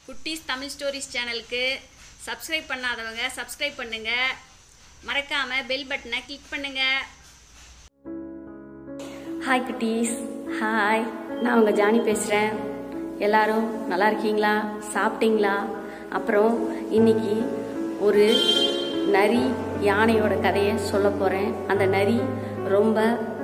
குட்டீஸ் தமிழ் ஸ்டோரிஸ் சேனலுக்கு சப்ஸ்கிரைப் பண்ணாதவங்க சப்ஸ்கிரைப் பண்ணுங்க மறக்காம பெல் பட்டனை கிளிக் பண்ணுங்க ஹாய் குட்டீஸ் ஹாய் நான் உங்கள் ஜானி பேசுகிறேன் எல்லாரும் நல்லா இருக்கீங்களா சாப்பிட்டீங்களா அப்புறம் இன்னைக்கு ஒரு நரி யானையோட கதையை சொல்ல போகிறேன் அந்த நரி ரொம்ப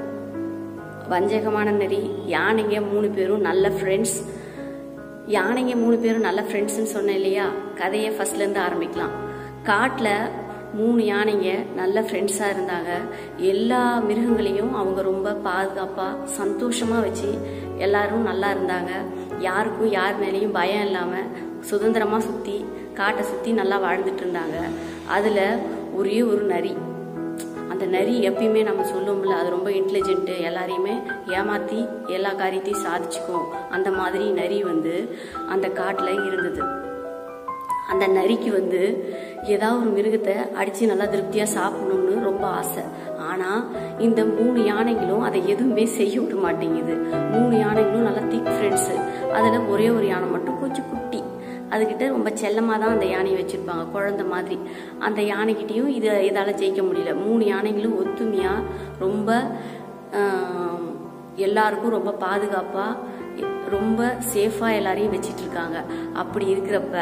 வஞ்சகமான நரி யானைங்க மூணு பேரும் நல்ல ஃப்ரெண்ட்ஸ் யானைங்க மூணு பேரும் நல்ல ஃப்ரெண்ட்ஸ்னு சொன்னேன் இல்லையா கதையை ஃபர்ஸ்ட்லேருந்து ஆரம்பிக்கலாம் காட்டில் மூணு யானைங்க நல்ல ஃப்ரெண்ட்ஸாக இருந்தாங்க எல்லா மிருகங்களையும் அவங்க ரொம்ப பாதுகாப்பாக சந்தோஷமாக வச்சு எல்லாரும் நல்லா இருந்தாங்க யாருக்கும் யார் மேலேயும் பயம் இல்லாமல் சுதந்திரமாக சுற்றி காட்டை சுற்றி நல்லா வாழ்ந்துட்டு இருந்தாங்க அதில் ஒரே ஒரு நரி அந்த நரி எப்பயுமே நம்ம சொல்லுவோம்ல அது ரொம்ப இன்டெலிஜென்ட்டு எல்லாரையுமே ஏமாற்றி எல்லா காரியத்தையும் சாதிச்சுக்கும் அந்த மாதிரி நரி வந்து அந்த காட்டில் இருந்தது அந்த நரிக்கு வந்து ஏதாவது ஒரு மிருகத்தை அடித்து நல்லா திருப்தியாக சாப்பிடணும்னு ரொம்ப ஆசை ஆனால் இந்த மூணு யானைகளும் அதை எதுவுமே செய்ய விட மாட்டேங்குது மூணு யானைகளும் நல்லா திக் ஃப்ரெண்ட்ஸு அதில் ஒரே ஒரு யானை மட்டும் கொஞ்சம் குட்டி அதுக்கிட்ட ரொம்ப செல்லமாக தான் அந்த யானையை வச்சுருப்பாங்க குழந்த மாதிரி அந்த யானைக்கிட்டேயும் இதை இதால் ஜெயிக்க முடியல மூணு யானைகளும் ஒத்துமையாக ரொம்ப ஆம், எல்லாருக்கும் ரொம்ப பாதுகாப்பாக ரொம்ப சேஃபாக எல்லாரையும் வச்சிட்டு இருக்காங்க அப்படி இருக்கிறப்ப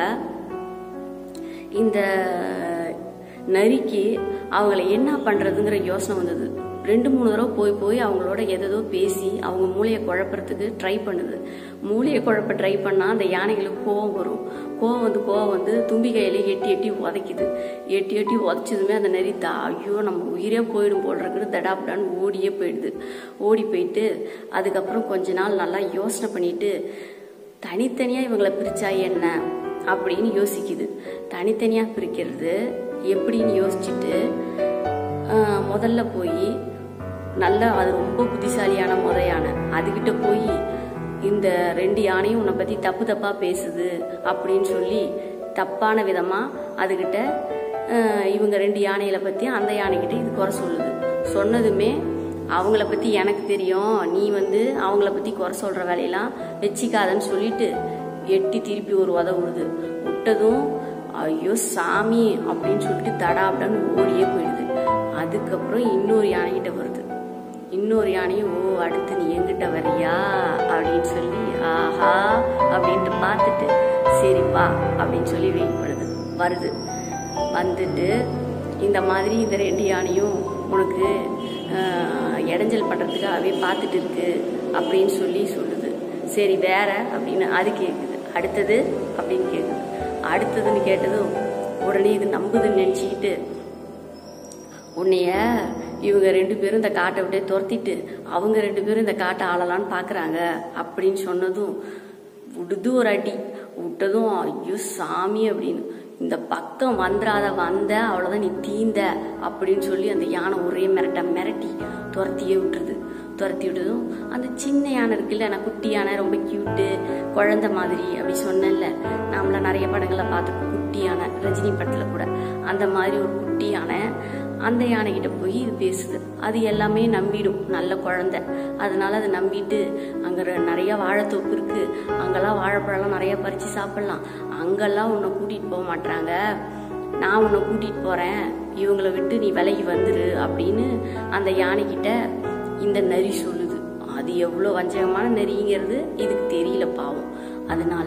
இந்த நரிக்கு அவங்கள என்ன பண்ணுறதுங்கிற யோசனை வந்தது ரெண்டு மூணு தடவை போய் போய் அவங்களோட எதோ பேசி அவங்க மூளையை குழப்பறதுக்கு ட்ரை பண்ணுது மூளையை குழப்ப ட்ரை பண்ணால் அந்த யானைகளுக்கு கோவம் வரும் கோவம் வந்து கோவம் வந்து தும்பி கையில எட்டி எட்டி உதைக்குது எட்டி எட்டி உதச்சதுமே அந்த நரி தா ஐயோ நம்ம உயிரே போயிடும் போல் இருக்குன்னு தடாப்டான்னு ஓடியே போயிடுது ஓடி போயிட்டு அதுக்கப்புறம் கொஞ்ச நாள் நல்லா யோசனை பண்ணிட்டு தனித்தனியாக இவங்களை பிரிச்சா என்ன அப்படின்னு யோசிக்குது தனித்தனியாக பிரிக்கிறது எப்படின்னு யோசிச்சுட்டு ஆஹ், முதல்ல போய் நல்ல அது ரொம்ப புத்திசாலியான முத யானை அதுகிட்ட போய் இந்த ரெண்டு யானையும் உன்னை பற்றி தப்பு தப்பாக பேசுது அப்படின்னு சொல்லி தப்பான விதமாக அதுகிட்ட ஆஹ், இவங்க ரெண்டு யானைகளை பற்றி அந்த யானைகிட்ட இது குறை சொல்லுது சொன்னதுமே அவங்கள பற்றி எனக்கு தெரியும் நீ வந்து அவங்கள பற்றி குறை சொல்கிற வேலையெல்லாம் வச்சிக்காதன்னு சொல்லிட்டு எட்டி திருப்பி ஒரு உத விடுது விட்டதும் ஐயோ சாமி அப்படின்னு சொல்லிட்டு தடாப்டான்னு ஓடியே போயிடுது அதுக்கப்புறம் இன்னொரு யானைகிட்ட வருது இன்னொரு யானையும் ஓ அடுத்து நீ எங்கிட்ட வரியா அப்படின்னு சொல்லி ஆஹா அப்படின்ட்டு பார்த்துட்டு சரிப்பா அப்படின்னு சொல்லி வெயிட் பண்ணுது வருது வந்துட்டு இந்த மாதிரி இந்த ரெண்டு யானையும் உனக்கு ஆஹ், இடைஞ்சல் பண்ணுறதுக்காகவே பார்த்துட்டு இருக்கு அப்படின்னு சொல்லி சொல்லுது சரி வேற அப்படின்னு அது கேட்குது அடுத்தது அப்படின்னு கேட்குது அடுத்ததுன்னு கேட்டதும் உடனே இது நம்புதுன்னு நினச்சிக்கிட்டு உன்னைய இவங்க ரெண்டு பேரும் இந்த காட்டை விட்டே துரத்திட்டு அவங்க ரெண்டு பேரும் இந்த காட்டை ஆளலான்னு பார்க்குறாங்க அப்படின்னு சொன்னதும் விடுது ஒரு அடி விட்டதும் ஐயோ சாமி அப்படின்னு இந்த பக்கம் வந்துடாத வந்த அவ்வளோதான் நீ தீந்த அப்படின்னு சொல்லி அந்த யானை ஒரே மிரட்ட மிரட்டி துரத்தியே விட்டுருது துரத்தி விட்டதும் அந்த சின்ன யானை இருக்குல்ல நான் குட்டி யானை ரொம்ப க்யூட்டு குழந்தை மாதிரி அப்படி சொன்னேன்ல நாமள நிறைய படங்களை பார்த்துருக்கோம் குட்டி யானை ரஜினி படத்தில் கூட அந்த மாதிரி ஒரு குட்டி யானை அந்த யானைகிட்ட போய் இது பேசுது அது எல்லாமே நம்பிடும் நல்ல குழந்தை அதனால அதை நம்பிட்டு அங்கே நிறைய வாழைத்தோப்பு இருக்கு அங்கெல்லாம் வாழைப்பழம்லாம் நிறைய பறித்து சாப்பிடலாம் அங்கெல்லாம் உன்னை கூட்டிகிட்டு போக மாட்டாங்க நான் உன்னை கூட்டிகிட்டு போகிறேன் இவங்கள விட்டு நீ விலகி வந்துரு அப்படின்னு அந்த யானைகிட்ட இந்த நரி சொல்லுது அது எவ்வளோ வஞ்சகமான நரிங்கிறது இதுக்கு தெரியல பாவம் அதனால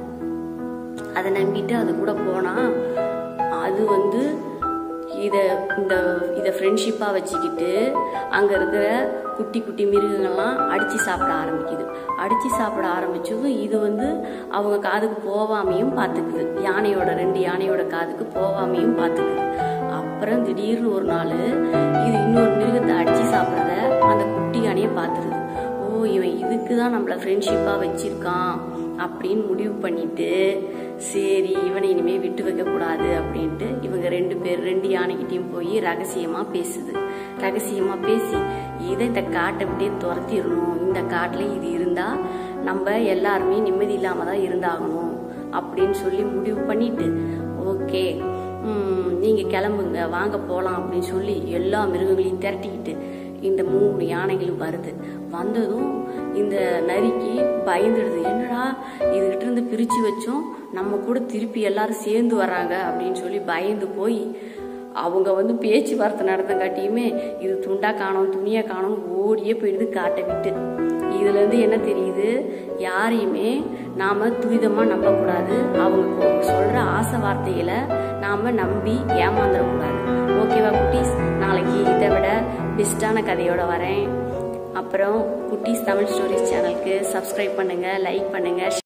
அதை நம்பிட்டு அது கூட போனா அது வந்து இதை இந்த இதை ஃப்ரெண்ட்ஷிப்பாக வச்சுக்கிட்டு அங்கே இருக்கிற குட்டி குட்டி மிருகங்கள்லாம் அடித்து சாப்பிட ஆரம்பிக்குது அடித்து சாப்பிட ஆரம்பிச்சதும் இது வந்து அவங்க காதுக்கு போவாமையும் பார்த்துக்குது யானையோட ரெண்டு யானையோட காதுக்கு போவாமையும் பார்த்துக்குது அப்புறம் திடீர்னு ஒரு நாள் இது இன்னொரு மிருகத்தை அடித்து சாப்பிட்றத அந்த குட்டி யானையை பார்த்துருது ஓ இவன் இதுக்கு தான் நம்மளை ஃப்ரெண்ட்ஷிப்பாக வச்சிருக்கான் அப்படின்னு முடிவு பண்ணிட்டு சரி இவனை இனிமே விட்டு வைக்க கூடாது அப்படின்ட்டு இவங்க ரெண்டு பேர் ரெண்டு யானைகிட்டயும் போய் ரகசியமா பேசுது ரகசியமா பேசி இதை இந்த காட்டை விட்டே துரத்திடணும் இந்த காட்டுல இது இருந்தா நம்ம எல்லாருமே நிம்மதி இல்லாம தான் இருந்தாகணும் அப்படின்னு சொல்லி முடிவு பண்ணிட்டு ஓகே நீங்க கிளம்புங்க வாங்க போலாம் அப்படின்னு சொல்லி எல்லா மிருகங்களையும் திரட்டிக்கிட்டு இந்த மூணு யானைகளும் வருது வந்ததும் இந்த நரிக்கு பயந்துடுது என்னடா இதுகிட்ட இருந்து பிரிச்சு வச்சோம் நம்ம கூட திருப்பி எல்லாரும் சேர்ந்து வராங்க அப்படின்னு சொல்லி பயந்து போய் அவங்க வந்து பேச்சுவார்த்தை நடந்தங்காட்டியுமே இது துண்டா காணோம் துணியா காணோம் ஓடியே போயிடுது காட்டை விட்டு இதுல இருந்து என்ன தெரியுது யாரையுமே நாம துரிதமா நம்பக்கூடாது அவங்க கொ- சொல்ற ஆசை வார்த்தைகளை நாம நம்பி ஏமாந்துடக்கூடாது ஓகேவா குட்டீஸ் நாளைக்கு இதை விட பெஸ்டான கதையோட வரேன் அப்புறம் குட்டீஸ் தமிழ் ஸ்டோரிஸ் சேனலுக்கு சப்ஸ்கிரைப் பண்ணுங்க லைக் பண்ணுங்க